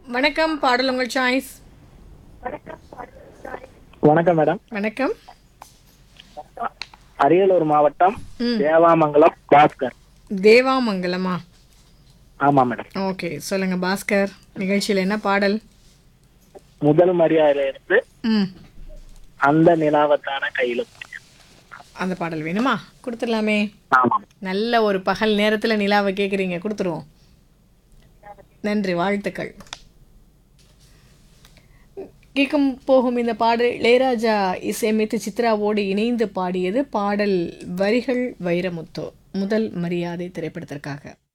வணக்கம் பாடல் உங்கள் சாய்ஸ் வணக்கம் மேடம் வணக்கம் அரியலூர் மாவட்டம் ம். தேவாமங்கலம் பாஸ்கர் தேவாமங்கலமா ஆமா மேடம் ஓகே சொல்லுங்க பாஸ்கர் நிகழ்ச்சியில் என்ன பாடல் முதல் மரியாதையில இருந்து ம் அந்த நிலாவத்தான கையில அந்த பாடல் வேணுமா கொடுத்துடலாமே ஆமா நல்ல ஒரு பகல் நேரத்தில் நிலாவை கேட்குறீங்க கொடுத்துருவோம் நன்றி வாழ்த்துக்கள் கேட்கும் போகும் இந்த பாடல் இளையராஜா இசையமைத்து சித்ராவோடு இணைந்து பாடியது பாடல் வரிகள் வைரமுத்து முதல் மரியாதை திரைப்படத்திற்காக